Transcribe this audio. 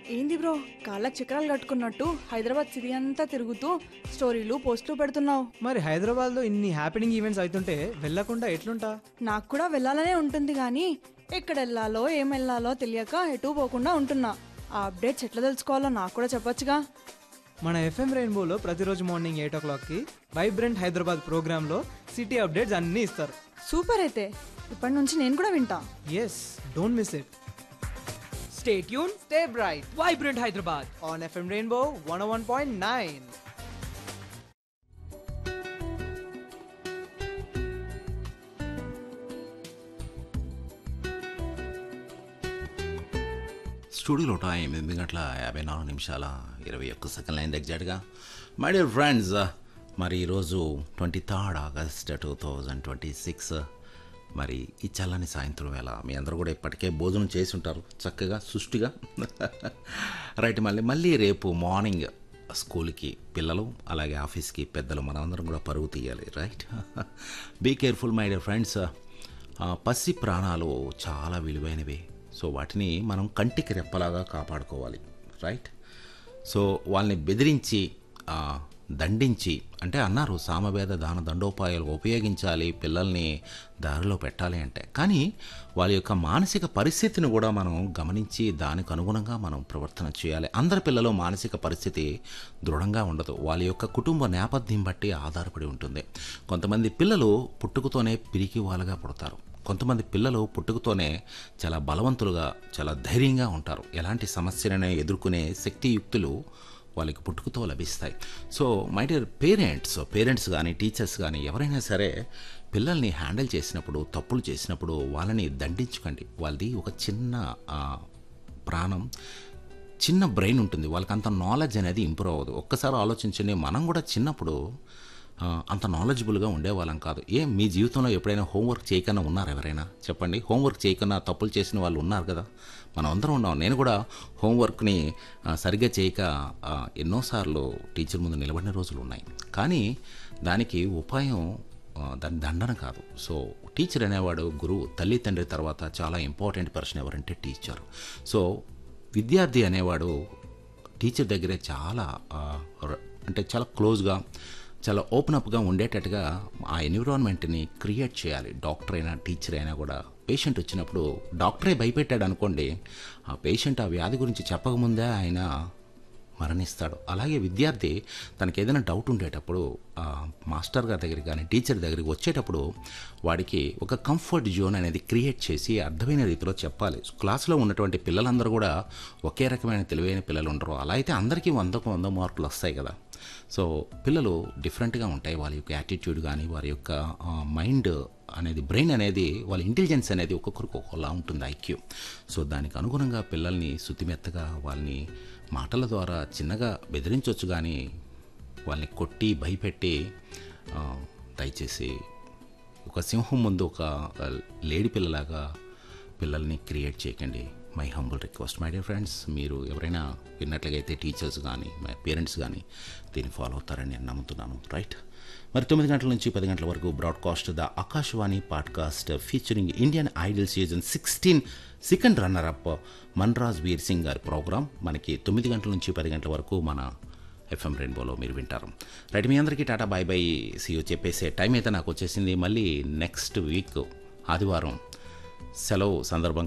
ఏంది బ్రో కాళ్ళకి చక్రాలు కట్టుకున్నట్టు హైదరాబాద్ సిటీ అంతా తిరుగుతూ స్టోరీలు పోస్టులు పెడుతున్నావు మరి హైదరాబాద్లో ఇన్ని హ్యాపెనింగ్ ఈవెంట్స్ అవుతుంటే వెళ్ళకుండా ఎట్లుంటా నాకు కూడా వెళ్ళాలనే ఉంటుంది కానీ ఎక్కడ వెళ్ళాలో ఏం వెళ్ళాలో తెలియక ఎటు పోకుండా ఉంటున్నా ఆ అప్డేట్స్ ఎట్లా తెలుసుకోవాలో నాకు కూడా చెప్పొచ్చుగా మన ఎఫ్ఎం రెయిన్బోలో ప్రతిరోజు మార్నింగ్ ఎయిట్ ఓ క్లాక్కి వైబ్రెంట్ హైదరాబాద్ ప్రోగ్రాంలో సిటీ అప్డేట్స్ అన్నీ ఇస్తారు సూపర్ అయితే ఇప్పటి నుంచి నేను కూడా వింటా yes don't miss it Stay tuned, stay bright Vibrant Hyderabad. On FM rainbow one one point nine స్టూడియోలో టైం ఎనిమిది గంటల యాభై నాలుగు నిమిషాల ఇరవై ఒక్క సెకండ్ అయింది ఎగ్జాక్ట్గా మై డియర్ ఫ్రెండ్స్ మరి ఈరోజు twenty third August two thousand twenty six మరి ఈ చల్లని సాయంత్రం వేళ మీ అందరూ కూడా ఇప్పటికే భోజనం చేసి ఉంటారు చక్కగా సుష్టిగా రైట్ మళ్ళీ మళ్ళీ రేపు మార్నింగ్ స్కూల్కి పిల్లలు అలాగే ఆఫీస్కి పెద్దలు మనమందరం కూడా పరుగు తీయాలి right be careful my dear friends పసి ప్రాణాలు చాలా విలువైనవి సో వాటిని మనం కంటికి రెప్పలాగా కాపాడుకోవాలి రైట్ సో వాళ్ళని బెదిరించి ఆ, దండించి అంటే అన్నారు సామవేద దాన దండోపాయాలు ఉపయోగించాలి పిల్లల్ని దారిలో పెట్టాలి అంటే కానీ వాళ్ళ యొక్క మానసిక పరిస్థితిని కూడా మనం గమనించి దానికి అనుగుణంగా మనం ప్రవర్తన చేయాలి అందరి పిల్లలు మానసిక పరిస్థితి దృఢంగా ఉండదు వాళ్ళ యొక్క కుటుంబ నేపథ్యం బట్టి ఆధారపడి ఉంటుంది కొంతమంది పిల్లలు పుట్టుకతోనే పిరికి వాళ్ళగా పుడతారు కొంతమంది పిల్లలు పుట్టుకతోనే చాలా బలవంతులుగా చాలా ధైర్యంగా ఉంటారు ఎలాంటి సమస్యలనే ఎదుర్కొనే శక్తియుక్తులు వాళ్ళకి పుట్టుకతో లభిస్తాయి so my dear parents parents కానీ టీచర్స్ కానీ ఎవరైనా సరే పిల్లల్ని హ్యాండిల్ చేసినప్పుడు తప్పులు చేసినప్పుడు వాళ్ళని దండించకండి వాళ్ళది ఒక చిన్న ఆ, ప్రాణం చిన్న బ్రెయిన్ ఉంటుంది వాళ్ళకి అంత నాలెడ్జ్ అనేది ఇంప్రూవ్ అవ్వదు ఒక్కసారి ఆలోచించండి మనం కూడా చిన్నప్పుడు ఆ, అంత నాలెడ్జబుల్గా ఉండేవాళ్ళం కాదు ఏ మీ జీవితంలో ఎప్పుడైనా హోంవర్క్ చేయకన్నా ఉన్నారు ఎవరైనా చెప్పండి హోంవర్క్ చేయకన్నా తప్పులు చేసిన వాళ్ళు ఉన్నారు కదా మనం అందరం ఉన్నాం నేను కూడా హోంవర్క్ని ఆ, సరిగ్గా చేయక ఆ, ఎన్నోసార్లు టీచర్ ముందు నిలబడిన రోజులు ఉన్నాయి కానీ దానికి ఉపాయం ఆ, దాని దండన కాదు సో టీచర్ అనేవాడు గురువు తల్లి తండ్రి తర్వాత చాలా ఇంపార్టెంట్ పర్సన్ ఎవరంటే టీచర్ సో విద్యార్థి అనేవాడు టీచర్ దగ్గరే చాలా ఆ, ర- అంటే చాలా క్లోజ్గా చాలా ఓపెన్ అప్గా ఉండేటట్టుగా ఆ ఎన్విరాన్మెంట్ని క్రియేట్ చేయాలి డాక్టర్ అయినా టీచర్ అయినా కూడా పేషెంట్ వచ్చినప్పుడు డాక్టరే భయపెట్టాడు అనుకోండి ఆ పేషెంట్ ఆ వ్యాధి గురించి చెప్పకముందే ఆయన మరణిస్తాడు అలాగే విద్యార్థి తనకి ఏదైనా డౌట్ ఉండేటప్పుడు ఆ, మాస్టర్ గారి దగ్గరికి కానీ టీచర్ దగ్గరికి వచ్చేటప్పుడు వాడికి ఒక కంఫర్ట్ జోన్ అనేది క్రియేట్ చేసి అర్థమైన రీతిలో చెప్పాలి క్లాస్లో ఉన్నటువంటి పిల్లలందరూ కూడా ఒకే రకమైన తెలివైన పిల్లలు ఉండరు అలా అయితే అందరికీ వందకు వంద మార్కులు వస్తాయి కదా సో పిల్లలు డిఫరెంట్గా ఉంటాయి వాళ్ళ యొక్క యాటిట్యూడ్ కానీ వారి యొక్క మైండ్ అనేది బ్రెయిన్ అనేది వాళ్ళ ఇంటెలిజెన్స్ అనేది ఒక్కొక్కరికి ఒక్కొక్కలా ఉంటుంది ఐక్యూ సో దానికి అనుగుణంగా పిల్లల్ని శుతిమెత్తగా వాళ్ళని మాటల ద్వారా చిన్నగా బెదిరించవచ్చు కానీ వాళ్ళని కొట్టి భయపెట్టి ఆ, దయచేసి ఒక సింహం ముందు ఒక లేడీ పిల్లలాగా పిల్లల్ని క్రియేట్ చేయకండి my humble request my dear friends మీరు ఎవరైనా విన్నట్లయితే టీచర్స్ కానీ మై పేరెంట్స్ కానీ దీన్ని ఫాలో అవుతారని నేను నమ్ముతున్నాను రైట్ మరి తొమ్మిది గంటల నుంచి పది గంటల వరకు broadcast the Akashvani podcast featuring Indian Idol season sixteen second runner up Manraj Veer Singh గారి ప్రోగ్రామ్ మనకి తొమ్మిది గంటల నుంచి పది గంటల వరకు మన ఎఫ్ఎం రెయిన్బోలో మీరు వింటారు రైట్ మీ అందరికీ టాటా బాయ్ బై సీఓ చెప్పేసే టైం అయితే నాకు వచ్చేసింది మళ్ళీ నెక్స్ట్ వీక్ ఆదివారం సెలవు సందర్భంగా